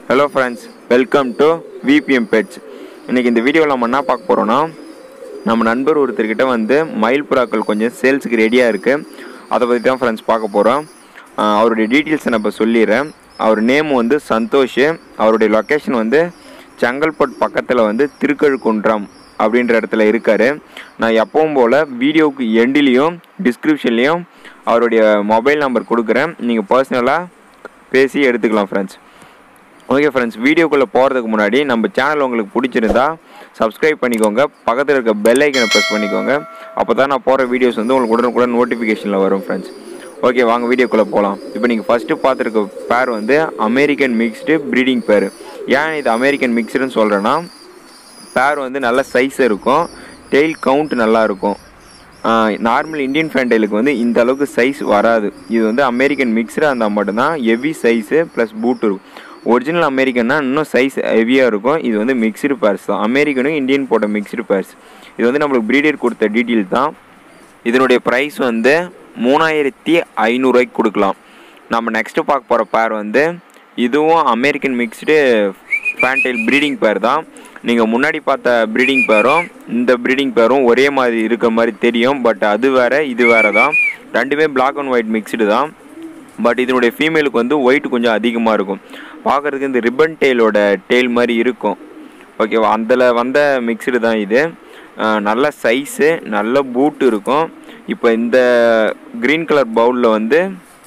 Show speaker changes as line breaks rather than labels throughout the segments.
hello friends welcome to VBM pets இன்றைக்கி இந்த வீடியோவில் நம்ம என்ன பார்க்க போகிறோன்னா நம்ம நண்பர் ஒருத்தர்கிட்ட வந்து மயில் புறாக்கள் கொஞ்சம் சேல்ஸுக்கு ரெடியாக இருக்குது அதை பற்றி தான் ஃப்ரெண்ட்ஸ் பார்க்க போகிறோம் அவருடைய டீட்டெயில்ஸை நான் இப்போ சொல்லிடுறேன் அவர் நேம் வந்து சந்தோஷ் அவருடைய லொக்கேஷன் வந்து செங்கல்பட்டு பக்கத்தில் வந்து திருக்கழுக்குன்றம் அப்படின்ற இடத்துல இருக்கார் நான் எப்பவும் போல் வீடியோவுக்கு எண்டிலையும் டிஸ்கிரிப்ஷன்லேயும் அவருடைய மொபைல் நம்பர் கொடுக்குறேன் நீங்கள் பர்சனலாக பேசி எடுத்துக்கலாம் ஃப்ரெண்ட்ஸ் ஓகே ஃப்ரெண்ட்ஸ் வீடியோக்குள்ளே போகிறதுக்கு முன்னாடி நம்ம சேனல் உங்களுக்கு பிடிச்சிருந்தா சப்ஸ்கிரைப் பண்ணிக்கோங்க பக்கத்தில் இருக்க பெல் ஐக்கனை ப்ரெஸ் பண்ணிக்கோங்க அப்போ தான் நான் போகிற வீடியோஸ் வந்து உங்களுக்கு உடனுக்குடன் நோட்டிஃபிகேஷனில் வரும் ஃப்ரெண்ட்ஸ் ஓகே வாங்க வீடியோக்குள்ளே போகலாம் இப்போ நீங்கள் ஃபஸ்ட்டு பார்த்துருக்க பேர் வந்து அமெரிக்கன் மிக்ஸ்டு ப்ரீடிங் பேர் ஏன் இது அமெரிக்கன் மிக்ஸ்டுன்னு சொல்கிறேன்னா பேர் வந்து நல்ல சைஸ் இருக்கும் டெய்ல் கவுண்ட் நல்லா இருக்கும் நார்மல் இந்தியன் ஃபேண்டைலுக்கு வந்து இந்த அளவுக்கு சைஸ் வராது இது வந்து அமெரிக்கன் மிக்ஸ்டாக இருந்தால் மட்டும்தான் ஹெவி சைஸு ப்ளஸ் பூட் இருக்கும் ஒரிஜினல் அமெரிக்கன்னா இன்னும் சைஸ் ஹெவியாக இருக்கும் இது வந்து மிக்ஸ்டு பேர்ஸ் தான் அமெரிக்கனும் இந்தியன் போட்ட மிக்ஸ்டு பேர்ஸ் இது வந்து நம்மளுக்கு ப்ரீடர் கொடுத்த டீட்டெயில் தான் இதனுடைய ப்ரைஸ் வந்து மூணாயிரத்தி ஐநூறுரூவாய்க்கு கொடுக்கலாம் நம்ம நெக்ஸ்ட்டு பார்க்க போகிற பேர் வந்து இதுவும் அமெரிக்கன் மிக்ஸ்டு ஃபேன்டைல் ப்ரீடிங் பேர் தான் நீங்கள் முன்னாடி பார்த்த ப்ரீடிங் பேரும் இந்த ப்ரீடிங் பேரும் ஒரே மாதிரி இருக்க மாதிரி தெரியும் பட் அது வேறு இது வேறு தான் ரெண்டுமே பிளாக் அண்ட் ஒயிட் மிக்ஸ்டு தான் பட் இதனுடைய ஃபீமேலுக்கு வந்து ஒயிட் கொஞ்சம் அதிகமாக இருக்கும் பார்க்குறதுக்கு இந்த ரிப்பன் டெய்லோட டெய்ல் மாதிரி இருக்கும் ஓகேவா அதில் வந்த மிக்ஸ்டு தான் இது நல்ல சைஸு நல்ல பூட்டு இருக்கும் இப்போ இந்த க்ரீன் கலர் பவுலில் வந்து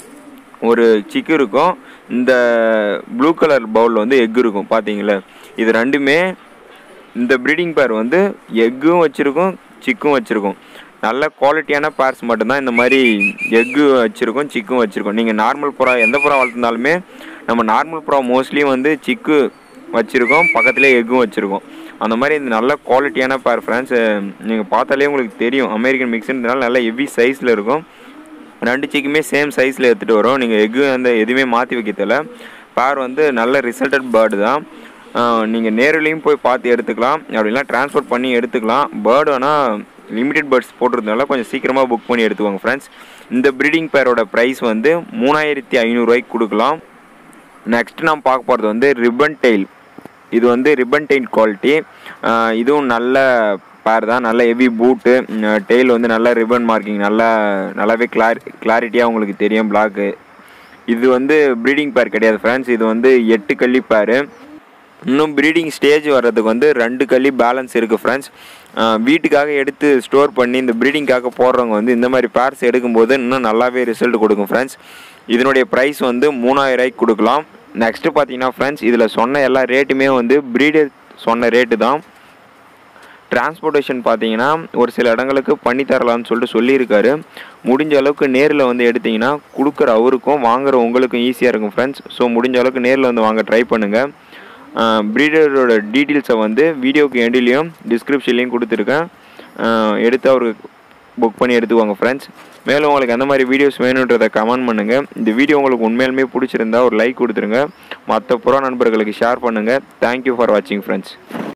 ஒரு சிக்கு இருக்கும் இந்த ப்ளூ கலர் பவுலில் வந்து எக் இருக்கும் பார்த்தீங்களா இது ரெண்டுமே இந்த ப்ரீடிங் பேர் வந்து எக்கும் வச்சுருக்கும் சிக்கும் வச்சுருக்கும் நல்ல குவாலிட்டியான பேர்ஸ் மட்டும்தான் இந்த மாதிரி எக்கு வச்சுருக்கோம் சிக்கும் வச்சுருக்கோம் நீங்கள் நார்மல் புறா எந்த புறா வளர்த்துனாலுமே நம்ம நார்மல் புறா மோஸ்ட்லி வந்து சிக்கு வச்சுருக்கோம் பக்கத்துலேயே எக்கும் வச்சுருக்கோம் அந்த மாதிரி இந்த நல்ல குவாலிட்டியான பேர் ஃப்ரெண்ட்ஸ் நீங்கள் பார்த்தாலே உங்களுக்கு தெரியும் அமெரிக்கன் மிக்ஸ்ன்றதுனால நல்ல ஹெவி சைஸில் இருக்கும் ரெண்டு சிக்குமே சேம் சைஸில் எடுத்துகிட்டு வரும் நீங்கள் எக்கு அந்த எதுவுமே மாற்றி வைக்கிறதில்ல பேர் வந்து நல்ல ரிசல்டட் பேர்டு தான் நீங்கள் நேரிலையும் போய் பார்த்து எடுத்துக்கலாம் அப்படின்னா ட்ரான்ஸ்போர்ட் பண்ணி எடுத்துக்கலாம் பேர்டு வேணால் லிமிடெட் பேர்ட்ஸ் போட்டிருந்தனால கொஞ்சம் சீக்கிரமாக புக் பண்ணி எடுத்துக்கோங்க ஃப்ரெண்ட்ஸ் இந்த ப்ரீடிங் பேரோட ப்ரைஸ் வந்து மூணாயிரத்தி ஐநூறுரூவாய்க்கு கொடுக்கலாம் நெக்ஸ்ட் நாம் பார்க்க போகிறது வந்து ரிப்பன் டெயில் இது வந்து ரிப்பன் டெயில் குவாலிட்டி இதுவும் நல்ல பேர் தான் நல்ல ஹெவி பூட்டு டெயில் வந்து நல்ல ரிப்பன் மார்க்கிங் நல்லா நல்லாவே கிளாரி கிளாரிட்டியாக உங்களுக்கு தெரியும் பிளாக்கு இது வந்து ப்ரீடிங் பேர் கிடையாது ஃப்ரெண்ட்ஸ் இது வந்து எட்டு கள்ளி பேர் இன்னும் ப்ரீடிங் ஸ்டேஜ் வர்றதுக்கு வந்து ரெண்டு கள்ளி பேலன்ஸ் இருக்குது ஃப்ரெண்ட்ஸ் வீட்டுக்காக எடுத்து ஸ்டோர் பண்ணி இந்த ப்ரீடிங்காக போடுறவங்க வந்து இந்த மாதிரி பேர்ஸ் எடுக்கும்போது இன்னும் நல்லாவே ரிசல்ட் கொடுக்கும் ஃப்ரெண்ட்ஸ் இதனுடைய ப்ரைஸ் வந்து மூணாயிரூவாய்க்கு கொடுக்கலாம் நெக்ஸ்ட்டு பார்த்தீங்கன்னா ஃப்ரெண்ட்ஸ் இதில் சொன்ன எல்லா ரேட்டுமே வந்து ப்ரீடர் சொன்ன ரேட்டு தான் டிரான்ஸ்போர்ட்டேஷன் பார்த்தீங்கன்னா ஒரு சில இடங்களுக்கு பண்ணி தரலாம்னு சொல்லிட்டு சொல்லியிருக்காரு முடிஞ்ச அளவுக்கு நேரில் வந்து எடுத்திங்கன்னா கொடுக்குற அவருக்கும் வாங்குற உங்களுக்கும் ஈஸியாக இருக்கும் ஃப்ரெண்ட்ஸ் ஸோ முடிஞ்ச அளவுக்கு நேரில் வந்து வாங்க ட்ரை பண்ணுங்கள் ப்ரீடரோட டீட்டெயில்ஸை வந்து வீடியோக்கு எண்டிலையும் டிஸ்கிரிப்ஷன்லேயும் கொடுத்துருக்கேன் எடுத்து அவருக்கு புக் பண்ணி எடுத்துவாங்க ஃப்ரெண்ட்ஸ் மேலும் உங்களுக்கு எந்த மாதிரி வீடியோஸ் வேணுன்றதை கமெண்ட் பண்ணுங்கள் இந்த வீடியோ உங்களுக்கு உண்மையாலுமே பிடிச்சிருந்தா ஒரு லைக் கொடுத்துருங்க மற்ற புற நண்பர்களுக்கு ஷேர் பண்ணுங்கள் தேங்க்யூ ஃபார் வாட்சிங் ஃப்ரெண்ட்ஸ்